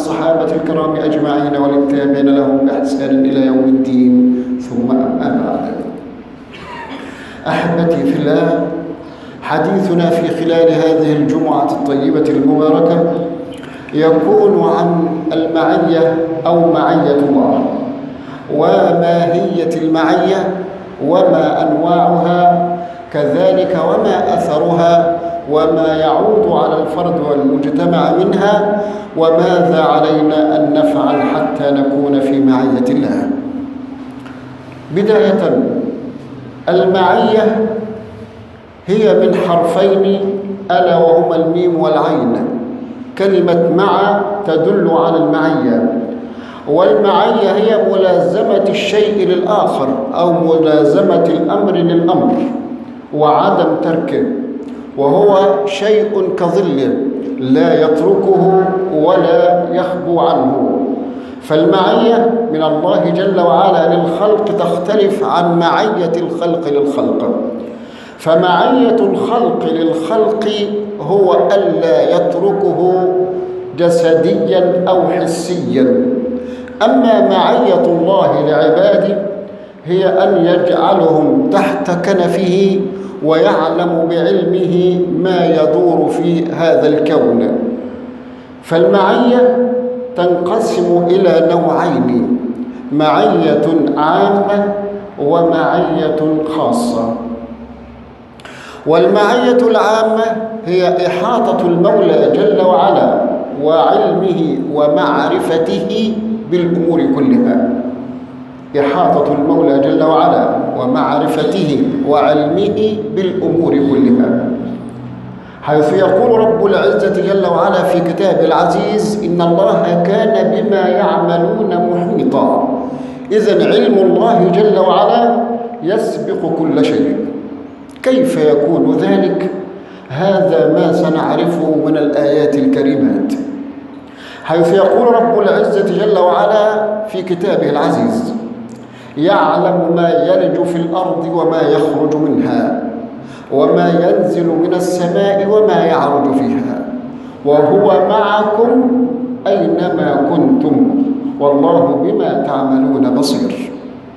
الصحابة الكرام أجمعين وللتابعين لهم بإحسان إلى يوم الدين ثم أما بعد أحبتي في الله حديثنا في خلال هذه الجمعة الطيبة المباركة يكون عن المعية أو معية الله وماهية المعية وما أنواعها كذلك وما أثرها وما يعود على الفرد والمجتمع منها وماذا علينا أن نفعل حتى نكون في معية الله بداية المعية هي من حرفين ألا وهما الميم والعين كلمة مع تدل على المعية والمعية هي ملازمة الشيء للآخر أو ملازمة الأمر للأمر وعدم تركه وهو شيء كظل لا يتركه ولا يخبو عنه فالمعية من الله جل وعلا للخلق تختلف عن معية الخلق للخلق فمعية الخلق للخلق هو ألا يتركه جسديا أو حسيا أما معية الله لعباده هي أن يجعلهم تحت كنفه ويعلم بعلمه ما يدور في هذا الكون فالمعية تنقسم إلى نوعين معية عامة ومعية خاصة والمعية العامة هي إحاطة المولى جل وعلا وعلمه ومعرفته بالأمور كلها إحاطة المولى جل وعلا ومعرفته وعلمه بالأمور كلها حيث يقول رب العزة جل وعلا في كتاب العزيز إن الله كان بما يعملون محيطا إذا علم الله جل وعلا يسبق كل شيء كيف يكون ذلك؟ هذا ما سنعرفه من الآيات الكريمات حيث يقول رب العزة جل وعلا في كتابه العزيز يعلم ما يلج في الأرض وما يخرج منها وما ينزل من السماء وما يعرج فيها وهو معكم أينما كنتم والله بما تعملون بصير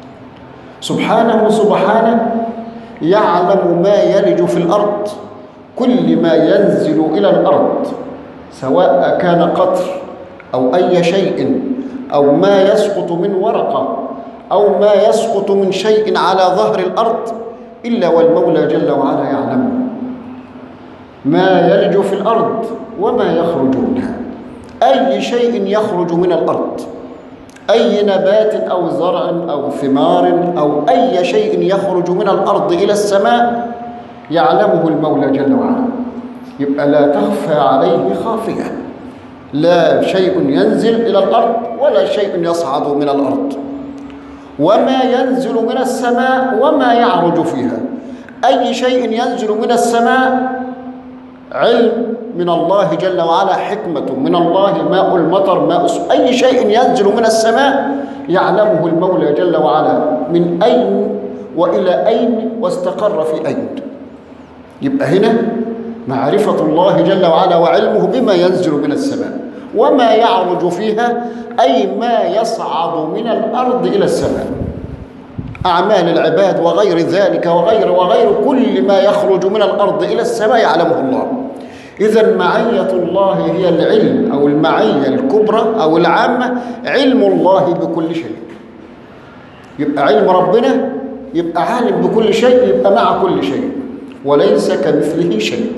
سبحانه سبحانه يعلم ما يلج في الأرض كل ما ينزل إلى الأرض سواء كان قطر أو أي شيء أو ما يسقط من ورقة أو ما يسقط من شيء على ظهر الأرض إلا والمولى جل وعلا يعلمه ما يلج في الأرض وما يخرج منها أي شيء يخرج من الأرض أي نبات أو زرع أو ثمار أو أي شيء يخرج من الأرض إلى السماء يعلمه المولى جل وعلا يبقى لا تخفى عليه خافية لا شيء ينزل إلى الأرض ولا شيء يصعد من الأرض وما ينزل من السماء وما يعرج فيها أي شيء ينزل من السماء علم من الله جل وعلا حكمة من الله ماء المطر ماء أي شيء ينزل من السماء يعلمه المولى جل وعلا من أين وإلى أين واستقر في أين يبقى هنا معرفة الله جل وعلا وعلمه بما ينزل من السماء وما يعرج فيها أي ما يصعد من الأرض إلى السماء أعمال العباد وغير ذلك وغير وغير كل ما يخرج من الأرض إلى السماء يعلمه الله إذا معية الله هي العلم أو المعية الكبرى أو العامة علم الله بكل شيء يبقى علم ربنا يبقى عالم بكل شيء يبقى مع كل شيء وليس كمثله شيء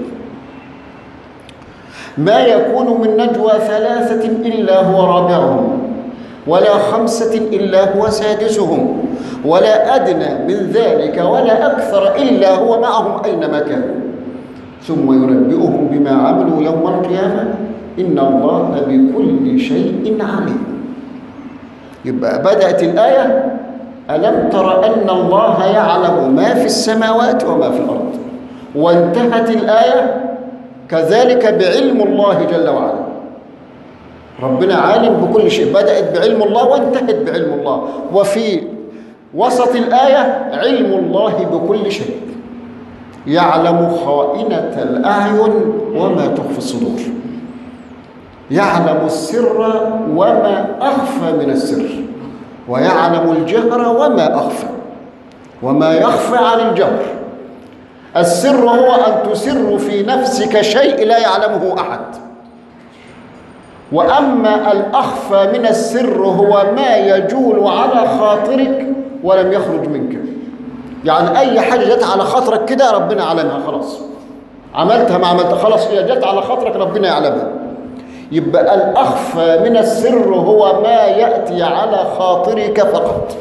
ما يكون من نجوى ثلاثة إلا هو رابعهم ولا خمسة إلا هو سادسهم ولا أدنى من ذلك ولا أكثر إلا هو معهم أينما كانوا ثم ينبئهم بما عملوا يوم القيامة إن الله بكل شيء عليم يبقى بدأت الآية ألم تر أن الله يعلم ما في السماوات وما في الأرض وانتهت الآية كذلك بعلم الله جل وعلا ربنا عالم بكل شيء بدأت بعلم الله وانتهت بعلم الله وفي وسط الآية علم الله بكل شيء يعلم خائنة الأعين وما تخفي الصدور يعلم السر وما أخفى من السر ويعلم الجهر وما أخفى وما يخفى عن الجهر السر هو أن تسر في نفسك شيء لا يعلمه أحد وأما الأخفى من السر هو ما يجول على خاطرك ولم يخرج منك يعني أي حاجة جت على خاطرك كده ربنا علمها خلاص عملتها ما عملتها خلاص هي جت على خاطرك ربنا يعلمها يبقى الأخفى من السر هو ما يأتي على خاطرك فقط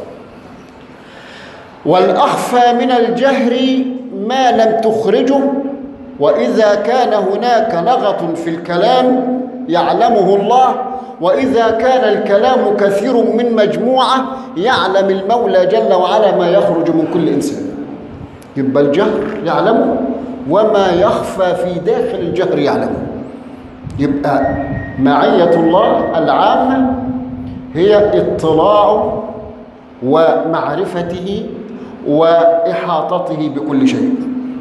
والأخفى من الجهر ما لم تخرجه وإذا كان هناك لغط في الكلام يعلمه الله وإذا كان الكلام كثير من مجموعة يعلم المولى جل وعلا ما يخرج من كل إنسان يبقى الجهر يعلمه وما يخفى في داخل الجهر يعلمه يبقى معية الله العامة هي اطلاع ومعرفته وإحاطته بكل شيء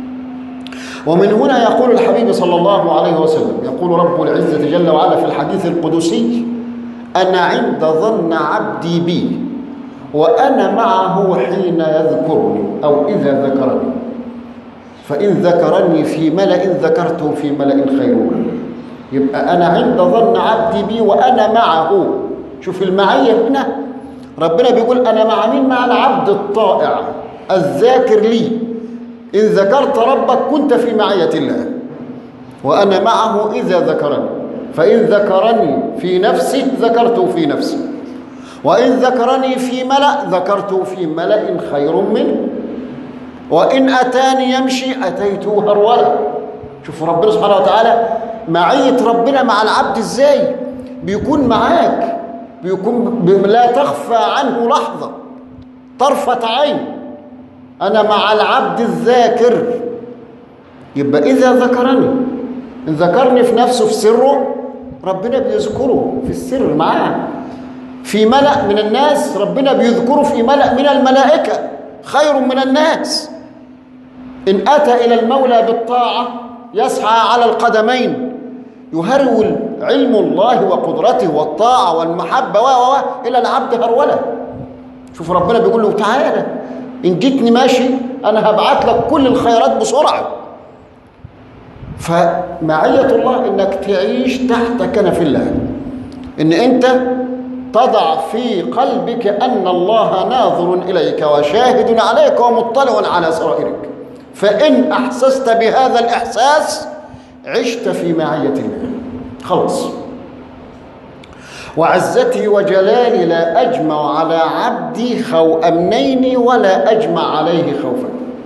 ومن هنا يقول الحبيب صلى الله عليه وسلم يقول رب العزة جل وعلا في الحديث القدسي أنا عند ظن عبدي بي وأنا معه حين يذكرني أو إذا ذكرني فإن ذكرني في ملأ ذكرته في ملأ خير منه يبقى أنا عند ظن عبدي بي وأنا معه شوف المعية هنا ربنا بيقول أنا مع مين مع العبد الطائع الذاكر لي إن ذكرت ربك كنت في معية الله وأنا معه إذا ذكرني فإن ذكرني في نفسي ذكرته في نفسي وإن ذكرني في ملأ ذكرته في ملأ خير منه وإن أتاني يمشي أتيته هرولا شوف ربنا سبحانه وتعالى معية ربنا مع العبد إزاي بيكون معاك بيكون لا تخفى عنه لحظة طرفة عين أنا مع العبد الذاكر يبقى إذا ذكرني إن ذكرني في نفسه في سره ربنا بيذكره في السر معاه في ملأ من الناس ربنا بيذكره في ملأ من الملائكة خير من الناس إن أتى إلى المولى بالطاعة يسعى على القدمين يهرول علم الله وقدرته والطاعة والمحبة و و إلى العبد هرولة شوف ربنا بيقول له تعالى إن جيتني ماشي أنا هبعت لك كل الخيرات بسرعة فمعية الله إنك تعيش تحت كنف الله إن أنت تضع في قلبك أن الله ناظر إليك وشاهد عليك ومطلع على سرائرك فإن أحسست بهذا الإحساس عشت في معية الله خلاص وعزتي وجلالي لا أجمع على عبدي خو أمنين ولا أجمع عليه خوفا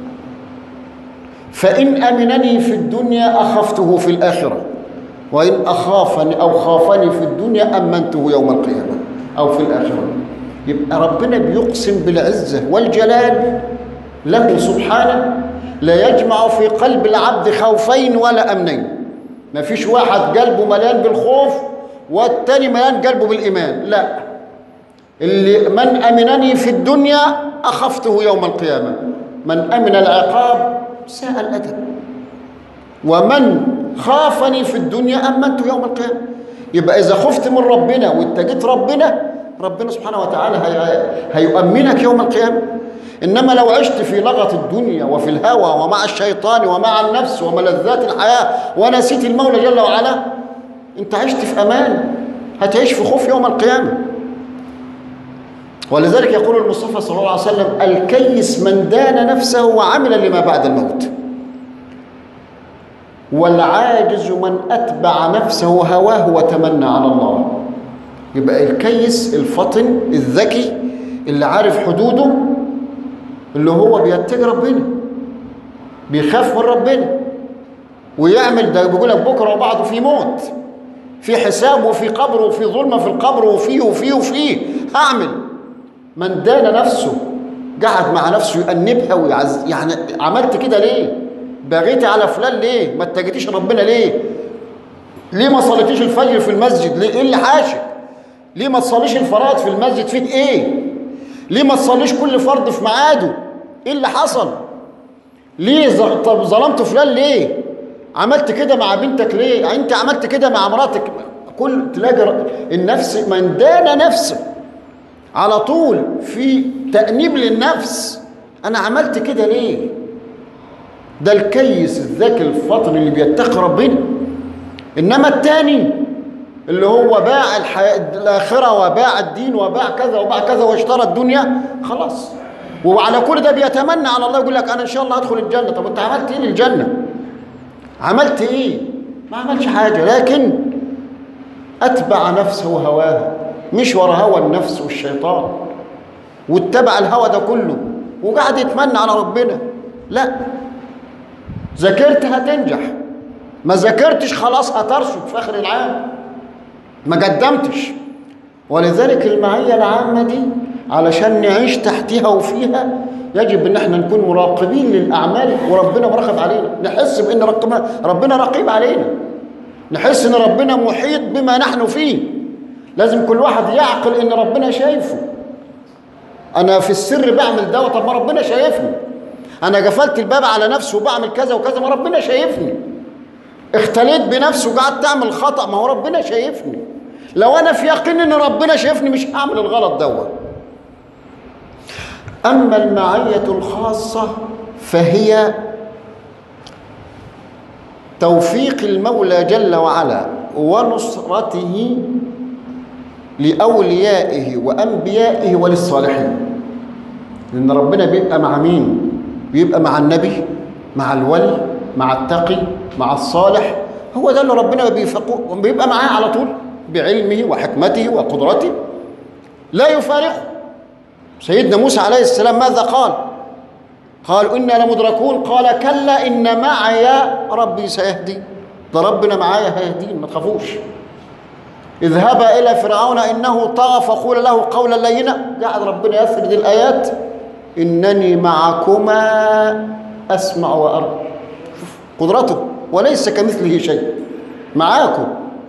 فإن أمنني في الدنيا أخفته في الآخرة وإن أخافني أو خافني في الدنيا أمنته يوم القيامة أو في الآخرة يبقى ربنا بيقسم بالعزة والجلال له سبحانه لا يجمع في قلب العبد خوفين ولا أمنين ما فيش واحد قلبه مليان بالخوف والتاني مليان قلبه بالإيمان لا اللي من أمنني في الدنيا أخفته يوم القيامة من أمن العقاب ساء الأدب ومن خافني في الدنيا أمنته يوم القيامة يبقى إذا خفت من ربنا واتجيت ربنا ربنا سبحانه وتعالى هي... هيؤمنك يوم القيامة إنما لو عشت في لغط الدنيا وفي الهوى ومع الشيطان ومع النفس وملذات الحياة ونسيت المولى جل وعلا أنت عشت في أمان هتعيش في خوف يوم القيامة ولذلك يقول المصطفى صلى الله عليه وسلم الكيس من دان نفسه وعمل لما بعد الموت والعاجز من أتبع نفسه هواه وتمنى على الله يبقى الكيس الفطن الذكي اللي عارف حدوده اللي هو بيتقي ربنا بيخاف من ربنا ويعمل ده بيقول لك بكره وبعده في موت في حساب وفي قبر وفي ظلمه في القبر وفي وفي وفي هعمل من دان نفسه قعد مع نفسه يأنبها ويعز يعني عملت كده ليه؟ بغيتي على فلان ليه؟ ما اتجيتيش ربنا ليه؟ ليه ما صليتيش الفجر في المسجد؟ ليه؟ ايه اللي حاشك؟ ليه ما تصليش الفرائض في المسجد فيه ايه؟ ليه ما تصليش كل فرض في ميعاده؟ ايه اللي حصل؟ ليه ز... طب ظلمت فلان ليه؟ عملت كده مع بنتك ليه؟ انت عملت كده مع مراتك كل تلاقي النفس من دان نفسه على طول في تأنيب للنفس أنا عملت كده ليه ده الكيس الذكي الفطن اللي بيتقي ربنا إنما التاني اللي هو باع الحياة الآخرة وباع الدين وباع كذا وباع كذا واشترى الدنيا خلاص وعلى كل ده بيتمنى على الله يقول لك أنا إن شاء الله هدخل الجنة طب أنت عملت إيه للجنة عملت إيه ما عملش حاجة لكن أتبع نفسه وهواها مش ورا هوى النفس والشيطان واتبع الهوى ده كله وقعد يتمنى على ربنا لا ذاكرت هتنجح ما ذاكرتش خلاص هترشد في اخر العام ما قدمتش ولذلك المعية العامة دي علشان نعيش تحتها وفيها يجب ان احنا نكون مراقبين للاعمال وربنا مراقب علينا نحس بان ربنا رقيب علينا نحس ان ربنا محيط بما نحن فيه لازم كل واحد يعقل ان ربنا شايفه انا في السر بعمل ده طب ما ربنا شايفني انا قفلت الباب على نفسي وبعمل كذا وكذا ما ربنا شايفني اختليت بنفسي وقعدت تعمل خطأ ما هو ربنا شايفني لو انا في يقين ان ربنا شايفني مش هعمل الغلط دوت اما المعية الخاصة فهي توفيق المولى جل وعلا ونصرته لأوليائه وأنبيائه وللصالحين لأن ربنا بيبقى مع مين؟ بيبقى مع النبي مع الولي مع التقي مع الصالح هو ده اللي ربنا بيفقه بيبقى معاه على طول بعلمه وحكمته وقدرته لا يفارقه سيدنا موسى عليه السلام ماذا قال قالوا إنا لمدركون قال كلا إن معي ربي سيهدي ده ربنا معايا هيهدين ما تخافوش اذهبا إلى فرعون إنه طغى فقول له قولا لينا قاعد ربنا يسرد الآيات إنني معكما أسمع وأرى قدرته وليس كمثله شيء معاكم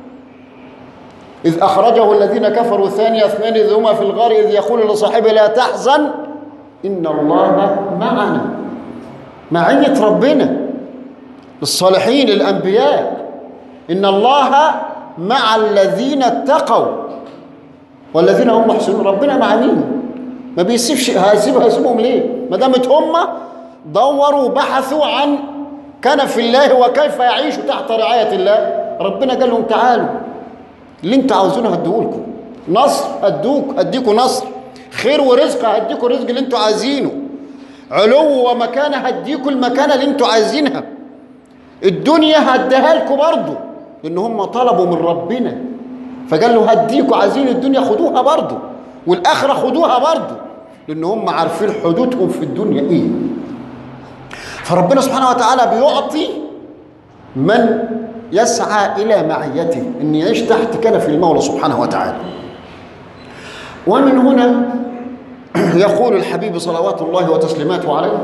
إذ أخرجه الذين كفروا ثاني اثنين إذ هما في الغار إذ يقول لصاحبه لا تحزن إن الله معنا معية ربنا الصالحين الأنبياء إن الله مع الذين اتقوا والذين هم محسنون ربنا مع مين ما بيسيبش هيسيب هيسيبهم ليه ما دامت هم دوروا وبحثوا عن كنف الله وكيف يعيشوا تحت رعاية الله ربنا قال لهم تعالوا اللي انتوا عاوزينه هديهولكم نصر هدوك هديكوا نصر خير ورزق هديكوا الرزق اللي انتوا عايزينه علو ومكانه هديكوا المكانه اللي انتوا عايزينها الدنيا هديها لكم برضه لان هم طلبوا من ربنا فقال له هديكوا عايزين الدنيا خدوها برضه والاخره خدوها برضه لان هم عارفين حدودهم في الدنيا ايه فربنا سبحانه وتعالى بيعطي من يسعى الى معيته ان يعيش تحت كنف المولى سبحانه وتعالى ومن هنا يقول الحبيب صلوات الله وتسليماته عليه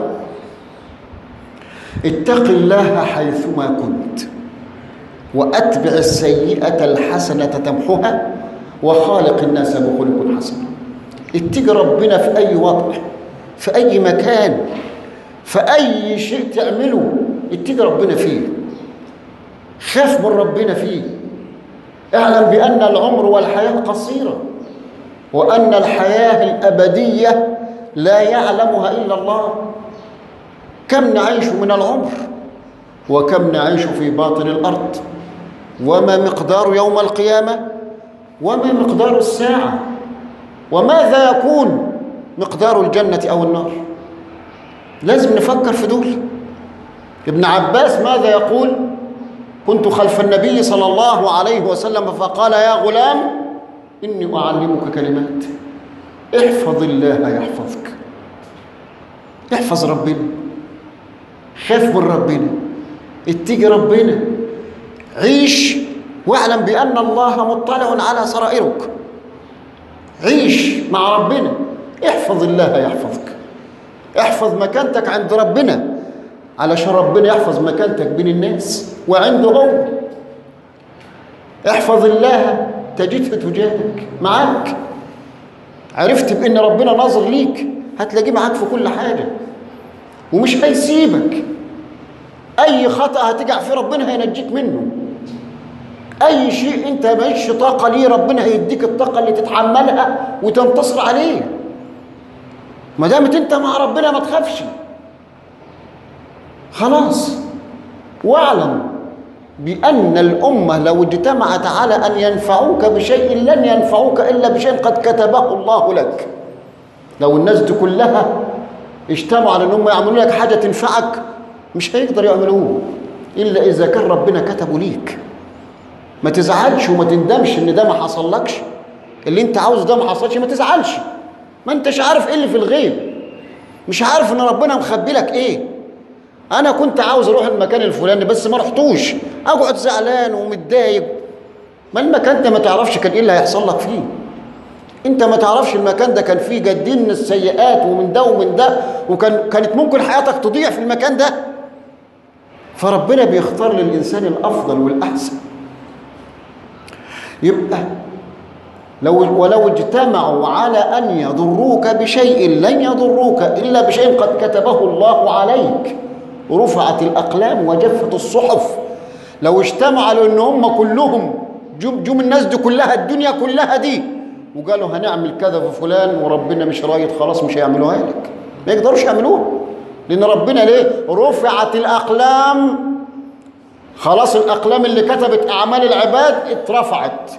اتق الله حيثما كنت واتبع السيئه الحسنه تمحها وخالق الناس بخلق حسن اتقي ربنا في اي وضع في اي مكان في اي شيء تعمله اتقي ربنا فيه خاف من ربنا فيه اعلم بان العمر والحياه قصيره وان الحياه الابديه لا يعلمها الا الله كم نعيش من العمر وكم نعيش في باطن الارض وما مقدار يوم القيامه وما مقدار الساعه وماذا يكون مقدار الجنه او النار لازم نفكر في دول ابن عباس ماذا يقول كنت خلف النبي صلى الله عليه وسلم فقال يا غلام إني أعلمك كلمات احفظ الله يحفظك احفظ ربنا خاف من ربنا اتقي ربنا عيش واعلم بأن الله مطلع على سرائرك عيش مع ربنا احفظ الله يحفظك احفظ مكانتك عند ربنا علشان ربنا يحفظ مكانتك بين الناس وعنده هو احفظ الله تجده تجاهك معاك عرفت بان ربنا ناظر ليك هتلاقيه معاك في كل حاجه ومش هيسيبك اي خطا هتقع فيه ربنا هينجيك منه اي شيء انت مالكش طاقه ليه ربنا هيديك الطاقه اللي تتحملها وتنتصر عليه ما دامت انت مع ربنا ما تخافش خلاص واعلم بأن الأمة لو اجتمعت على أن ينفعوك بشيء لن ينفعوك إلا بشيء قد كتبه الله لك لو الناس دي كلها اجتمعوا على أنهم يعملوا لك حاجة تنفعك مش هيقدر يعملوه إلا إذا كان ربنا كتبه ليك ما تزعلش وما تندمش إن ده ما حصلكش اللي أنت عاوز ده ما حصلش ما تزعلش ما أنتش عارف إيه اللي في الغيب مش عارف إن ربنا مخبي لك إيه انا كنت عاوز اروح المكان الفلاني بس ما رحتوش اقعد زعلان ومتضايق ما المكان ده ما تعرفش كان ايه اللي هيحصل لك فيه انت ما تعرفش المكان ده كان فيه جدين من السيئات ومن ده ومن ده وكان كانت ممكن حياتك تضيع في المكان ده فربنا بيختار للانسان الافضل والاحسن يبقى لو ولو اجتمعوا على ان يضروك بشيء لن يضروك الا بشيء قد كتبه الله عليك رفعت الأقلام وجفت الصحف لو اجتمعوا على ان هم كلهم جم, جم الناس دي كلها الدنيا كلها دي وقالوا هنعمل كذا في فلان وربنا مش رايد خلاص مش هيعملوها لك ما يقدروش يعملوها لان ربنا ليه رفعت الاقلام خلاص الاقلام اللي كتبت اعمال العباد اترفعت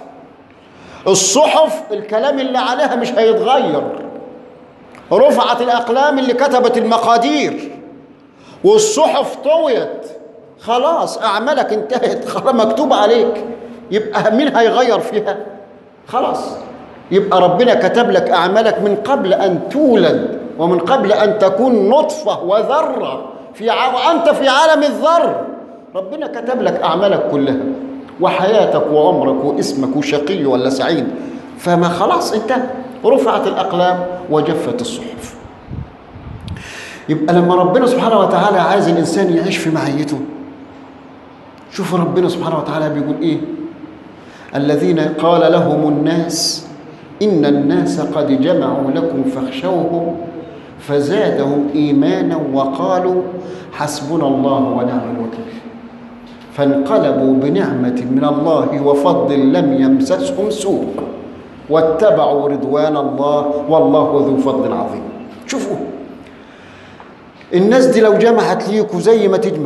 الصحف الكلام اللي عليها مش هيتغير رفعت الاقلام اللي كتبت المقادير والصحف طويت خلاص اعمالك انتهت خلاص مكتوب عليك يبقى مين هيغير فيها خلاص يبقى ربنا كتب لك اعمالك من قبل ان تولد ومن قبل ان تكون نطفه وذره في ع... وانت في عالم الذر ربنا كتب لك اعمالك كلها وحياتك وعمرك واسمك وشقي ولا سعيد فما خلاص انت رفعت الاقلام وجفت الصحف يبقى لما ربنا سبحانه وتعالى عايز الانسان يعيش في معيته شوف ربنا سبحانه وتعالى بيقول ايه الذين قال لهم الناس ان الناس قد جمعوا لكم فاخشوهم فزادهم ايمانا وقالوا حسبنا الله ونعم الوكيل فانقلبوا بنعمه من الله وفضل لم يمسسهم سوء واتبعوا رضوان الله والله ذو فضل عظيم شوفوا الناس دي لو جمعت ليكوا زي ما تجمع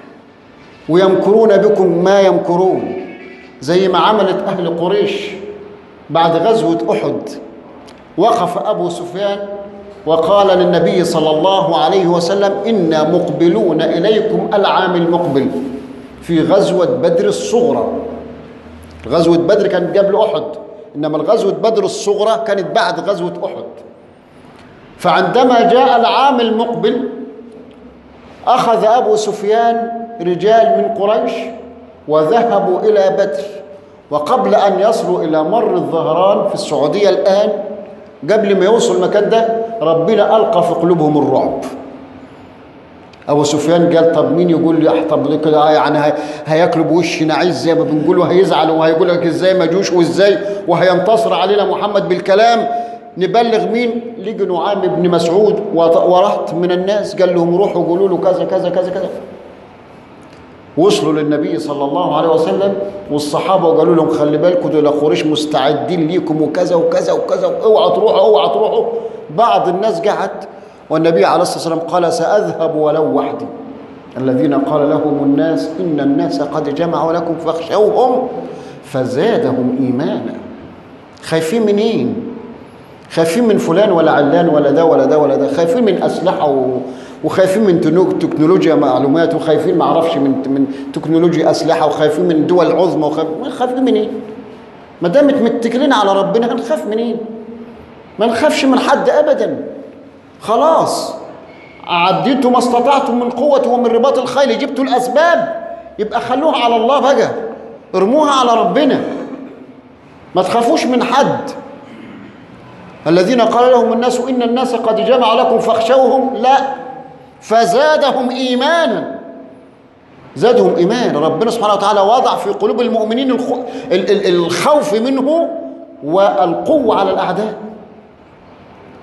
ويمكرون بكم ما يمكرون زي ما عملت أهل قريش بعد غزوة أحد وقف أبو سفيان وقال للنبي صلى الله عليه وسلم إنا مقبلون إليكم العام المقبل في غزوة بدر الصغرى غزوة بدر كانت قبل أحد إنما الغزوة بدر الصغرى كانت بعد غزوة أحد فعندما جاء العام المقبل أخذ أبو سفيان رجال من قريش وذهبوا إلى بدر وقبل أن يصلوا إلى مر الظهران في السعودية الآن قبل ما يوصل المكان ده ربنا ألقى في قلوبهم الرعب أبو سفيان قال طب مين يقول لي طب كده يعني هي هياكلوا بوشنا عز زي ما بنقول وهيزعل وهيقول لك ازاي ما جوش وازاي وهينتصر علينا محمد بالكلام نبلغ مين لقي نعام بن مسعود ورحت من الناس قال لهم روحوا قولوا له كذا كذا كذا كذا وصلوا للنبي صلى الله عليه وسلم والصحابه وقالوا لهم خلي بالكم دول قريش مستعدين ليكم وكذا وكذا وكذا اوعوا تروحوا اوعوا تروحوا بعض الناس قعد والنبي عليه الصلاه والسلام قال ساذهب ولو وحدي الذين قال لهم الناس ان الناس قد جمعوا لكم فاخشوهم فزادهم ايمانا خايفين منين خايفين من فلان ولا علان ولا ده ولا ده ولا ده خايفين من اسلحه و... وخايفين من تكنولوجيا معلومات وخايفين ما اعرفش من من تكنولوجيا اسلحه وخايفين من دول عظمى وخايفين خايفين من ايه؟ ما دام متكلين على ربنا هنخاف من ايه؟ ما نخافش من حد ابدا خلاص عديتوا ما استطعتم من قوة ومن رباط الخيل جبتوا الأسباب يبقى خلوها على الله بقى ارموها على ربنا ما تخافوش من حد الذين قال لهم الناس إن الناس قد جمع لكم فاخشوهم لا فزادهم إيمانا زادهم إيمان ربنا سبحانه وتعالى وضع في قلوب المؤمنين الخوف منه والقوة على الأعداء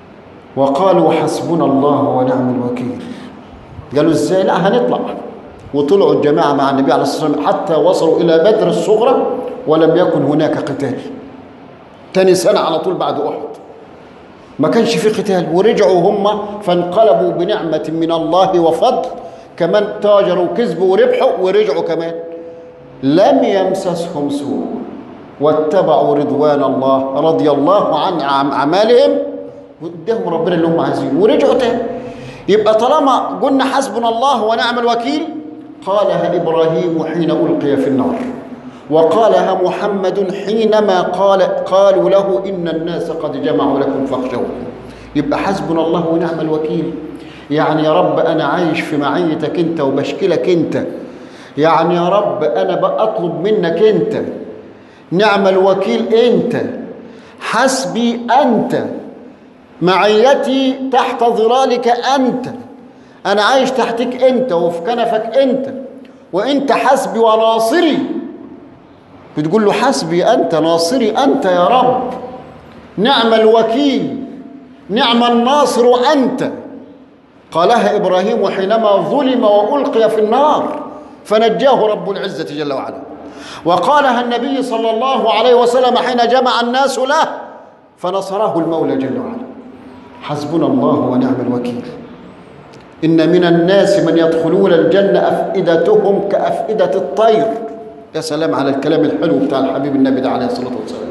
وقالوا حسبنا الله ونعم الوكيل قالوا ازاي لا هنطلع وطلعوا الجماعة مع النبي عليه الصلاة والسلام حتى وصلوا إلى بدر الصغرى ولم يكن هناك قتال تاني سنة على طول بعد أحد ما كانش في قتال ورجعوا هم فانقلبوا بنعمة من الله وفضل كمان تاجروا وكسبوا وربحوا ورجعوا كمان لم يمسسهم سوء واتبعوا رضوان الله رضي الله عن أعمالهم وادهم ربنا اللي هم عايزينه ورجعوا تاني يبقى طالما قلنا حسبنا الله ونعم الوكيل قالها إبراهيم حين ألقي في النار وقالها محمد حينما قال قالوا له إن الناس قد جمعوا لكم فاخشوهم يبقى حسبنا الله ونعم الوكيل يعني يا رب أنا عايش في معيتك أنت وبشكلك أنت يعني يا رب أنا بطلب منك أنت نعم الوكيل أنت حسبي أنت معيتي تحت ظلالك أنت أنا عايش تحتك أنت وفي كنفك أنت وأنت حسبي وناصري بتقول له حسبي أنت ناصري أنت يا رب نعم الوكيل نعم الناصر أنت قالها إبراهيم حينما ظلم وألقي في النار فنجاه رب العزة جل وعلا وقالها النبي صلى الله عليه وسلم حين جمع الناس له فنصره المولى جل وعلا حسبنا الله ونعم الوكيل إن من الناس من يدخلون الجنة أفئدتهم كأفئدة الطير يا سلام على الكلام الحلو بتاع الحبيب النبي ده عليه الصلاة والسلام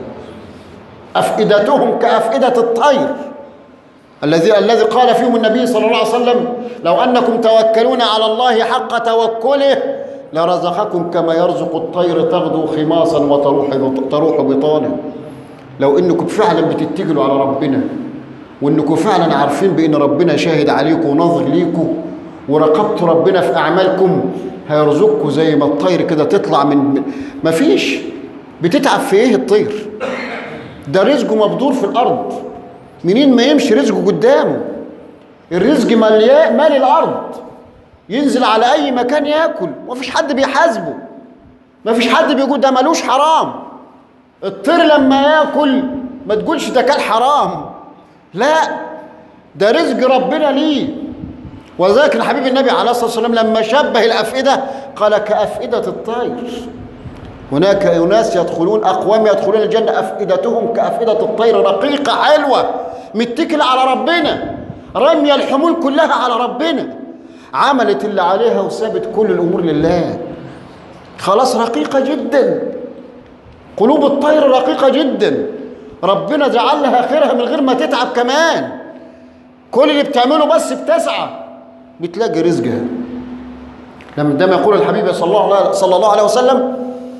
أفئدتهم كأفئدة الطير الذي الذي قال فيهم النبي صلى الله عليه وسلم لو أنكم توكلون على الله حق توكله لرزقكم كما يرزق الطير تغدو خماصا وتروح تروح بطانا لو انكم فعلا بتتكلوا على ربنا وانكم فعلا عارفين بان ربنا شاهد عليكم وناظر ليكم وراقبتوا ربنا في اعمالكم هيرزقكم زي ما الطير كده تطلع من مفيش بتتعب في ايه الطير ده رزقه مبذور في الارض منين ما يمشي رزقه قدامه الرزق مليان مال الارض ينزل على اي مكان ياكل ومفيش حد بيحاسبه مفيش حد بيقول ده ملوش حرام الطير لما ياكل ما تقولش ده كان حرام لا ده رزق ربنا ليه وذلك الحبيب النبي عليه الصلاه والسلام لما شبه الافئده قال كافئده الطير هناك اناس يدخلون اقوام يدخلون الجنه افئدتهم كافئده الطير رقيقه حلوه متكل على ربنا رمي الحمول كلها على ربنا عملت اللي عليها وسابت كل الامور لله خلاص رقيقه جدا قلوب الطير رقيقه جدا ربنا جعل لها خيرها من غير ما تتعب كمان كل اللي بتعمله بس بتسعى بتلاقي رزقها لما عندما يقول الحبيب صلى الله عليه صلى الله عليه وسلم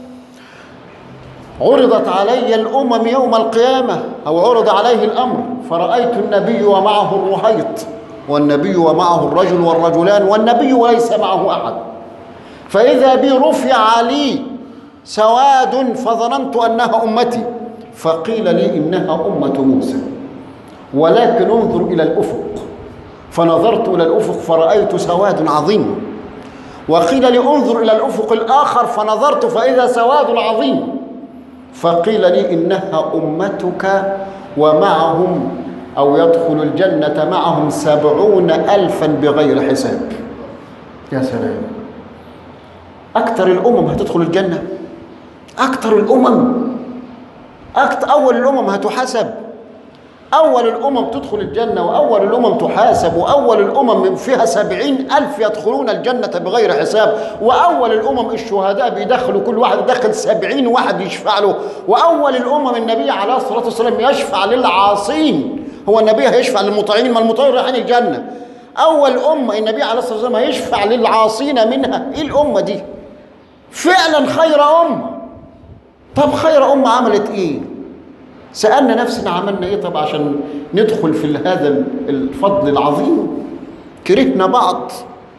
عرضت علي الامم يوم القيامه او عرض عليه الامر فرايت النبي ومعه الرهيط والنبي ومعه الرجل والرجلان والنبي وليس معه احد فاذا بي رفع لي سواد فظننت انها امتي فقيل لي انها امه موسى ولكن انظر الى الافق فنظرت الى الافق فرايت سواد عظيم وقيل لي انظر الى الافق الاخر فنظرت فاذا سواد عظيم فقيل لي انها امتك ومعهم او يدخل الجنه معهم سبعون الفا بغير حساب يا سلام اكثر الامم هتدخل الجنه اكثر الامم أكثر أول الأمم هتحاسب أول الأمم تدخل الجنة وأول الأمم تحاسب وأول الأمم فيها سبعين ألف يدخلون الجنة بغير حساب وأول الأمم الشهداء بيدخلوا كل واحد يدخل سبعين واحد يشفع له وأول الأمم النبي عليه الصلاة والسلام يشفع للعاصين هو النبي هيشفع للمطيعين ما المطيعين رايحين الجنة أول أمة النبي عليه الصلاة والسلام هيشفع للعاصين منها إيه الأمة دي فعلا خير أمة طب خير أمة عملت إيه؟ سألنا نفسنا عملنا إيه طب عشان ندخل في هذا الفضل العظيم كرهنا بعض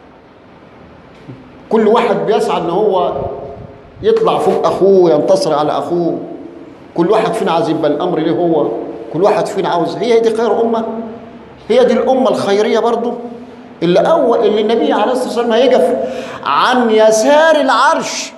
كل واحد بيسعى إن هو يطلع فوق أخوه ينتصر على أخوه كل واحد فينا عايز يبقى الأمر ليه هو كل واحد فينا عاوز هي دي خير أمة هي دي الأمة الخيرية برضو اللي أول اللي النبي عليه الصلاة والسلام هيقف عن يسار العرش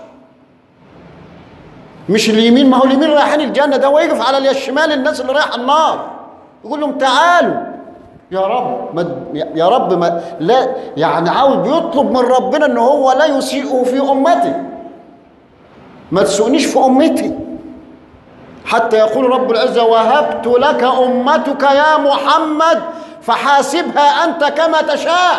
مش اليمين ما هو اليمين رايحين الجنة ده ويقف على الشمال الناس اللي رايحة النار يقول لهم تعالوا يا رب ما يا رب ما لا يعني عاوز بيطلب من ربنا ان هو لا يسيئه في امتي ما تسوقنيش في امتي حتى يقول رب العزه وهبت لك امتك يا محمد فحاسبها انت كما تشاء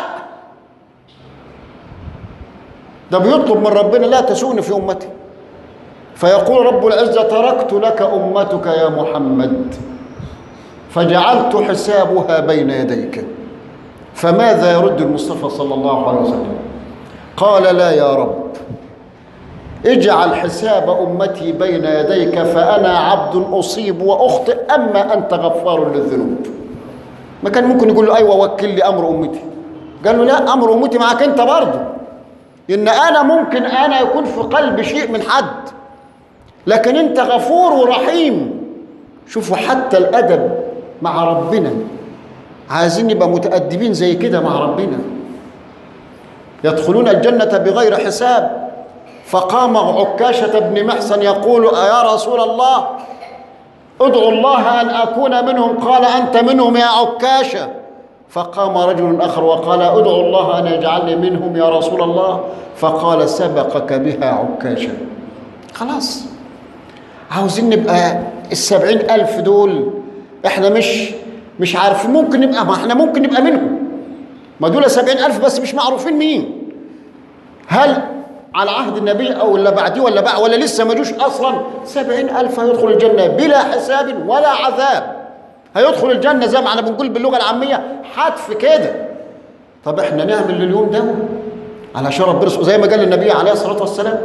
ده بيطلب من ربنا لا تسوءني في امتي فيقول رب العزه تركت لك امتك يا محمد فجعلت حسابها بين يديك فماذا يرد المصطفى صلى الله عليه وسلم قال لا يا رب اجعل حساب امتي بين يديك فانا عبد اصيب واخطئ اما انت غفار للذنوب ما كان ممكن يقول له ايوه وكل لي امر امتي قال له لا امر امتي معك انت برضه ان انا ممكن انا يكون في قلبي شيء من حد لكن انت غفور ورحيم شوفوا حتى الادب مع ربنا عايزين نبقى متأدبين زي كده مع ربنا يدخلون الجنة بغير حساب فقام عكاشة بن محسن يقول يا رسول الله ادعو الله أن أكون منهم قال أنت منهم يا عكاشة فقام رجل آخر وقال ادعو الله أن يجعلني منهم يا رسول الله فقال سبقك بها عكاشة خلاص عاوزين نبقى السبعين ألف دول احنا مش مش عارفين ممكن نبقى ما احنا ممكن نبقى منهم ما دول سبعين ألف بس مش معروفين مين هل على عهد النبي أو اللي بعديه ولا بعد ولا لسه ما جوش أصلا سبعين ألف هيدخل الجنة بلا حساب ولا عذاب هيدخل الجنة زي ما احنا بنقول باللغة العامية حتف كده طب احنا نعمل لليوم ده علشان ربنا زي ما قال النبي عليه الصلاة والسلام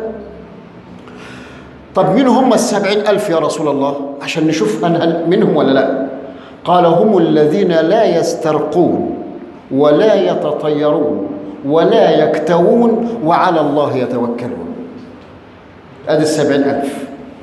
طب مين هم السبعين ألف يا رسول الله عشان نشوف أنا منهم ولا لا قال هم الذين لا يسترقون ولا يتطيرون ولا يكتوون وعلى الله يتوكلون ادي السبعين ألف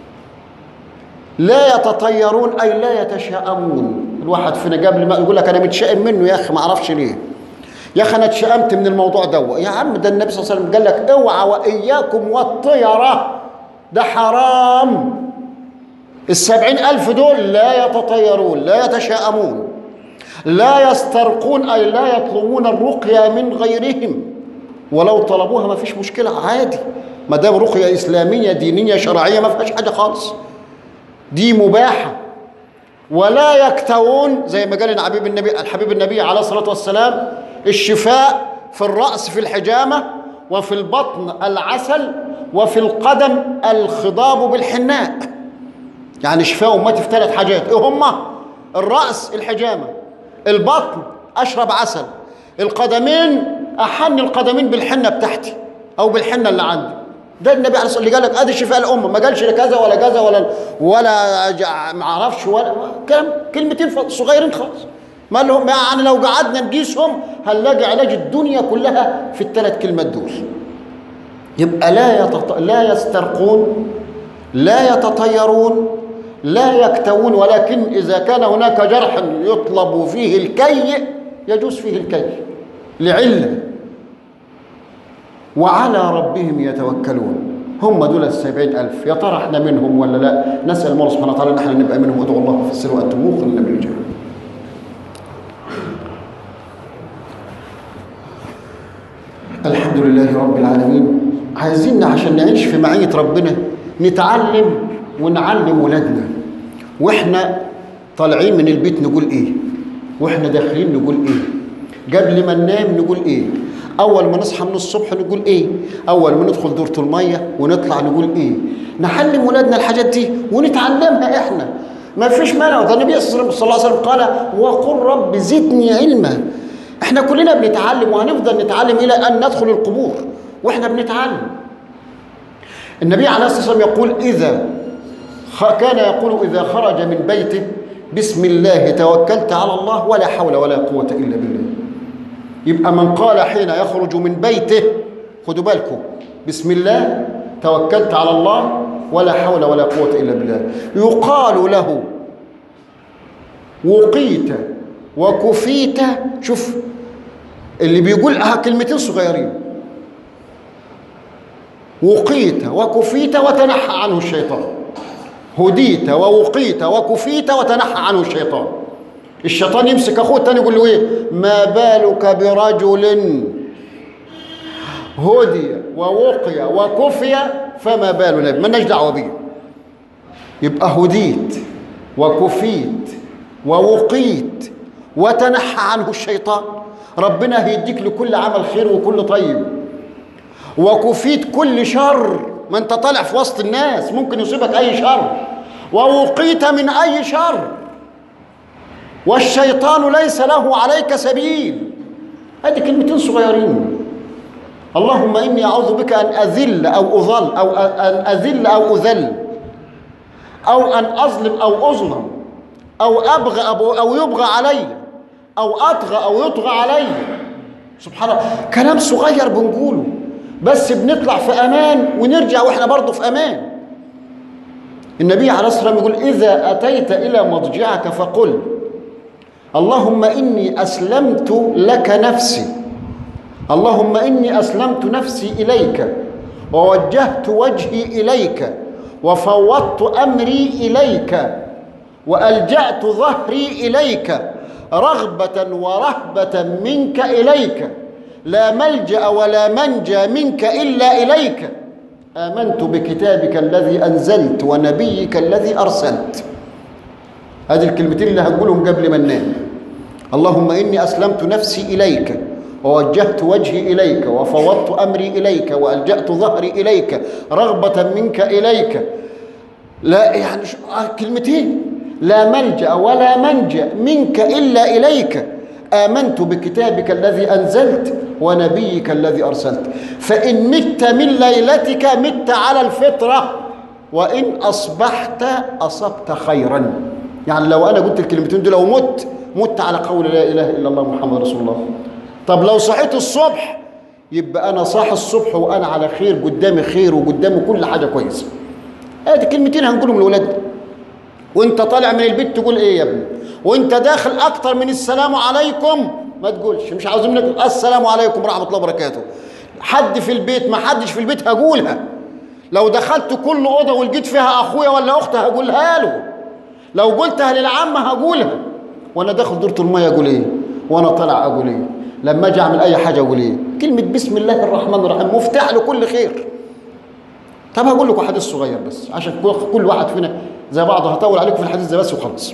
لا يتطيرون أي لا يتشاءمون الواحد فينا قبل ما يقول لك أنا متشائم منه يا أخي ما أعرفش ليه يا أخي أنا اتشائمت من الموضوع ده يا عم ده النبي صلى الله عليه وسلم قال لك اوعى وإياكم والطيرة ده حرام السبعين ألف دول لا يتطيرون لا يتشاءمون لا يسترقون أي لا يطلبون الرقية من غيرهم ولو طلبوها ما فيش مشكلة عادي ما دام رقية إسلامية دينية شرعية ما فيهاش حاجة خالص دي مباحة ولا يكتوون زي ما قال حبيب النبي الحبيب النبي عليه الصلاة والسلام الشفاء في الرأس في الحجامة وفي البطن العسل وفي القدم الخضاب بالحناء يعني شفاء امتي في ثلاث حاجات ايه هما الراس الحجامه البطن اشرب عسل القدمين احن القدمين بالحنه بتاعتي او بالحنه اللي عندي ده النبي عليه الصلاه والسلام اللي قال لك ادي شفاء الامه ما قالش كذا ولا كذا ولا ولا ما اعرفش ولا كلام كلمتين صغيرين خالص ما لهم يعني لو قعدنا نقيسهم هنلاقي علاج الدنيا كلها في الثلاث كلمات دول يبقى لا يتط... لا يسترقون لا يتطيرون لا يكتوون ولكن إذا كان هناك جرح يطلب فيه الكي يجوز فيه الكي لعلة وعلى ربهم يتوكلون هم دول السبعين ألف يا ترى احنا منهم ولا لا نسأل الله سبحانه وتعالى ان احنا نبقى منهم وادعوا الله في السر وانتم موقنون بالإجابة الحمد لله رب العالمين عايزين عشان نعيش في معية ربنا نتعلم ونعلم ولادنا واحنا طالعين من البيت نقول ايه واحنا داخلين نقول ايه قبل ما ننام نقول ايه اول ما نصحى من الصبح نقول ايه اول ما ندخل دورة المية ونطلع نقول ايه نعلم ولادنا الحاجات دي ونتعلمها احنا ما فيش مانع ده النبي صلى الله عليه وسلم قال وقل رب زدني علما احنا كلنا بنتعلم وهنفضل نتعلم الى ان ندخل القبور واحنا بنتعلم النبي عليه الصلاه والسلام يقول اذا كان يقول اذا خرج من بيته بسم الله توكلت على الله ولا حول ولا قوه الا بالله يبقى من قال حين يخرج من بيته خدوا بالكم بسم الله توكلت على الله ولا حول ولا قوه الا بالله يقال له وقيت وكفيت شوف اللي بيقول اه كلمتين صغيرين وقيت وكفيت وتنحى عنه الشيطان هديت ووقيت وكفيت وتنحى عنه الشيطان الشيطان يمسك اخوه التاني يقول له ايه ما بالك برجل هدي ووقي وكفي فما بال نبي مالناش دعوه بيه يبقى هديت وكفيت ووقيت وتنحى عنه الشيطان ربنا هيديك لكل عمل خير وكل طيب وكفيت كل شر ما انت طالع في وسط الناس ممكن يصيبك اي شر ووقيت من اي شر والشيطان ليس له عليك سبيل هذه كلمتين صغيرين اللهم اني اعوذ بك ان اذل او اضل او ان اذل او اذل او ان اظلم او اظلم او ابغى او يبغى علي او اطغى او يطغى علي سبحان الله كلام صغير بنقوله بس بنطلع في امان ونرجع واحنا برضه في امان النبي عليه الصلاه والسلام يقول اذا اتيت الى مضجعك فقل اللهم اني اسلمت لك نفسي اللهم اني اسلمت نفسي اليك ووجهت وجهي اليك وفوضت امري اليك والجات ظهري اليك رغبه ورهبه منك اليك لا ملجا ولا منجى منك الا اليك امنت بكتابك الذي انزلت ونبيك الذي ارسلت هذه الكلمتين اللي هنقولهم قبل ما ننام اللهم اني اسلمت نفسي اليك ووجهت وجهي اليك وفوضت امري اليك والجات ظهري اليك رغبه منك اليك لا يعني كلمتين لا ملجا ولا منجا منك الا اليك امنت بكتابك الذي انزلت ونبيك الذي ارسلت فان مت من ليلتك مت على الفطره وان اصبحت اصبت خيرا يعني لو انا قلت الكلمتين دول لو مت مت على قول لا اله الا الله محمد رسول الله طب لو صحيت الصبح يبقى انا صاحي الصبح وانا على خير قدامي خير وقدامي كل حاجه كويسه ادي كلمتين هنقولهم لاولادنا وانت طالع من البيت تقول ايه يا ابني وانت داخل اكتر من السلام عليكم ما تقولش مش عاوزين منك السلام عليكم ورحمه الله وبركاته حد في البيت ما حدش في البيت هقولها لو دخلت كل اوضه ولقيت فيها اخويا ولا اختي هقولها له لو قلتها للعامه هقولها وانا داخل دورة الميه اقول ايه وانا طالع اقول ايه لما اجي اعمل اي حاجه اقول ايه كلمه بسم الله الرحمن الرحيم مفتاح لكل خير طب هقول لكم حديث صغير بس عشان كل واحد فينا زي بعضه هطول عليكم في الحديث ده بس وخلص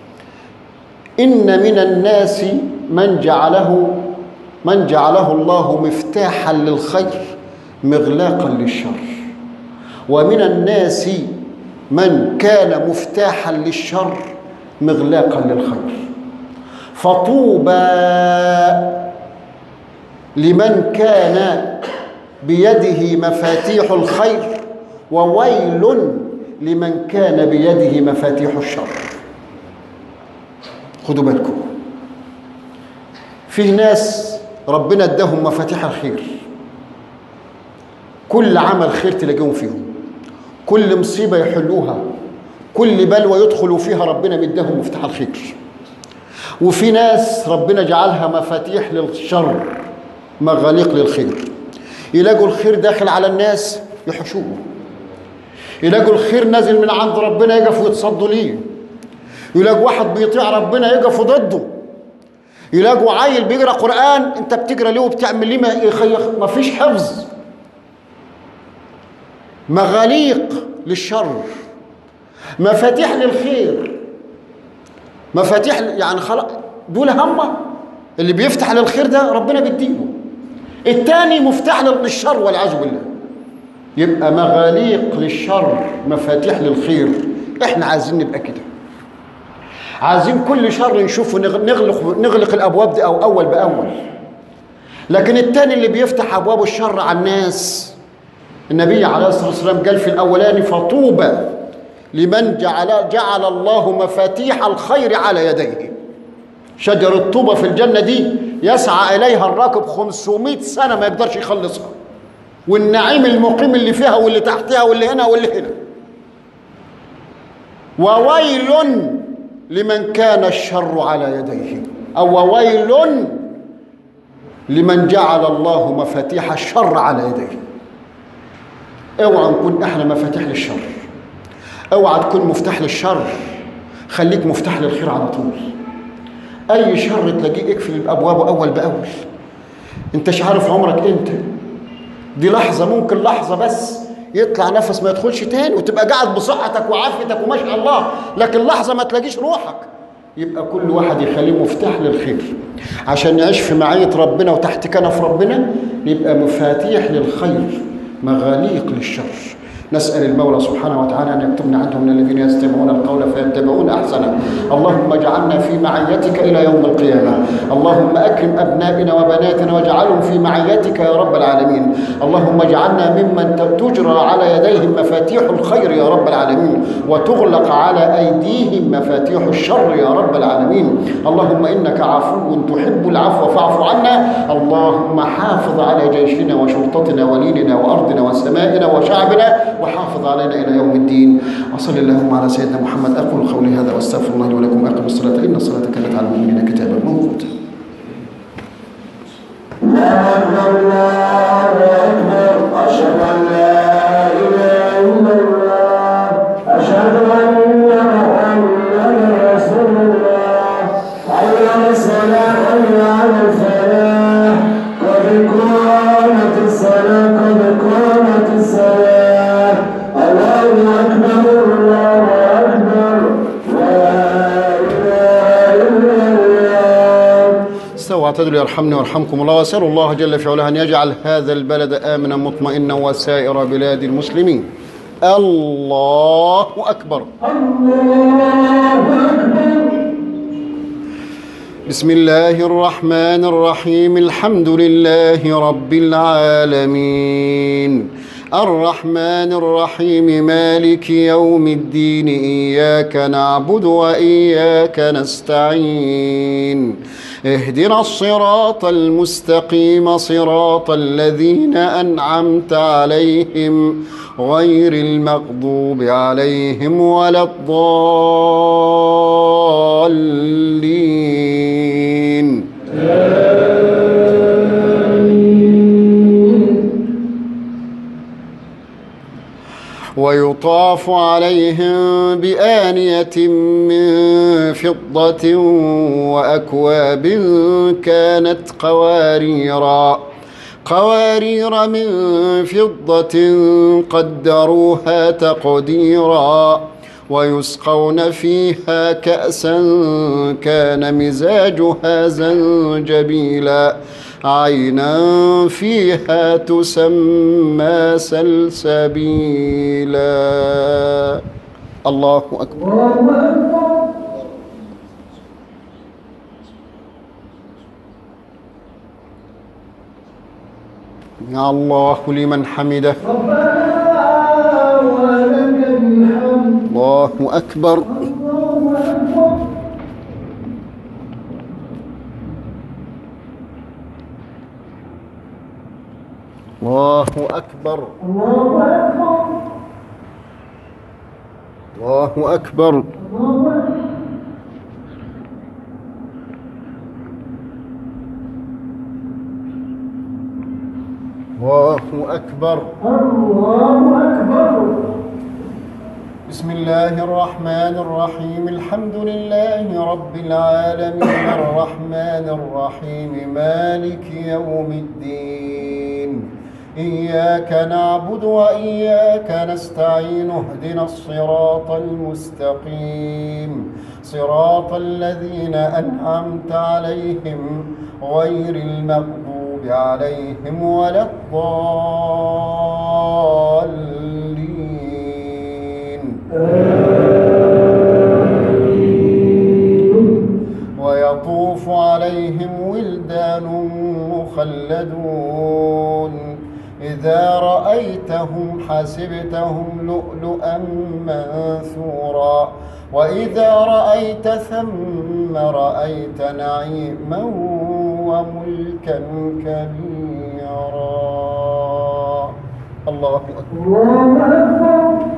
ان من الناس من جعله من جعله الله مفتاحا للخير مغلاقا للشر ومن الناس من كان مفتاحا للشر مغلاقا للخير فطوبى لمن كان بيده مفاتيح الخير وويل لمن كان بيده مفاتيح الشر خدوا بالكم فيه ناس ربنا اداهم مفاتيح الخير كل عمل خير تلاقيهم فيهم كل مصيبة يحلوها كل بلوى يدخلوا فيها ربنا مداهم مفتاح الخير وفي ناس ربنا جعلها مفاتيح للشر مغاليق للخير يلاقوا الخير داخل على الناس يحشوه يلاقوا الخير نازل من عند ربنا يقفوا يتصدوا ليه يلاقوا واحد بيطيع ربنا يقفوا ضده يلاقوا عيل بيقرا قران انت بتقرا ليه وبتعمل ليه ما فيش حفظ مغاليق للشر مفاتيح للخير مفاتيح يعني خلاص دول همه اللي بيفتح للخير ده ربنا بيديله التاني مفتاح للشر والعياذ بالله يبقى مغاليق للشر مفاتيح للخير احنا عايزين نبقى كده عايزين كل شر نشوفه نغلق نغلق الابواب دي او اول باول لكن التاني اللي بيفتح ابواب الشر على الناس النبي عليه الصلاه والسلام قال في الاولاني فطوبى لمن جعل جعل الله مفاتيح الخير على يديه شجر الطوبة في الجنة دي يسعى إليها الراكب 500 سنة ما يقدرش يخلصها والنعيم المقيم اللي فيها واللي تحتها واللي هنا واللي هنا وويل لمن كان الشر على يديه أو ويل لمن جعل الله مفاتيح الشر على يديه اوعى نكون احنا مفاتيح للشر اوعى تكون مفتاح للشر خليك مفتاح للخير على طول اي شر تلاقيه اقفل ابوابه اول باول انتش عارف عمرك امتى دي لحظه ممكن لحظه بس يطلع نفس ما يدخلش تاني وتبقى قاعد بصحتك وعافيتك وما شاء الله لكن لحظه ما تلاقيش روحك يبقى كل واحد يخليه مفتاح للخير عشان نعيش في معية ربنا وتحت كنف ربنا يبقى مفاتيح للخير مغاليق للشر نسأل المولى سبحانه وتعالى أن يكتبنا عنهم من الذين يستمعون القول فيتبعون أحسنه اللهم اجعلنا في معيتك إلى يوم القيامة اللهم أكرم أبنائنا وبناتنا واجعلهم في معيتك يا رب العالمين اللهم اجعلنا ممن تجرى على يديهم مفاتيح الخير يا رب العالمين وتغلق على أيديهم مفاتيح الشر يا رب العالمين اللهم إنك عفو تحب العفو فاعف عنا اللهم حافظ على جيشنا وشرطتنا وليلنا وأرضنا وسمائنا وشعبنا وحافظ علينا إلى يوم الدين وصل اللهم على سيدنا محمد أقول قولي هذا واستغفر الله لي ولكم أقم الصلاة إن الصلاة كانت على المؤمنين كتابا موقوتا أشهد أن لا إله إلا الله أشهد أن محمدا رسول الله حي على الصلاة حي على الفلاح قد قامت الصلاة قد قامت الصلاة الله أكبر الله أكبر لا إله إلا الله استووا اعتدلوا يرحمني ويرحمكم الله واسال الله جل في علاه ان يجعل هذا البلد امنا مطمئنا وسائر بلاد المسلمين الله اكبر بسم الله الرحمن الرحيم الحمد لله رب العالمين الرحمن الرحيم مالك يوم الدين إياك نعبد وإياك نستعين اهدنا الصراط المستقيم صراط الذين أنعمت عليهم غير المغضوب عليهم ولا الضالين ويطاف عليهم بآنية من فضة وأكواب كانت قواريرا قوارير من فضة قدروها تقديرا ويسقون فيها كأسا كان مزاجها زنجبيلا عينا فيها تسمى سلسبيلا الله أكبر يا الله لمن حمده الله أكبر الله أكبر الله أكبر الله أكبر بسم الله الرحمن الرحيم الحمد لله رب العالمين الرحمن الرحيم مالك يوم الدين إياك نعبد وإياك نستعين اهدنا الصراط المستقيم صراط الذين أنعمت عليهم غير المغضوب عليهم ولا الضالين ويطوف عليهم ولدان مخلدون إذا رأيتهم حسبتهم لؤلؤا منثورا وإذا رأيت ثم رأيت نعيما وملكا كبيرا الله أكبر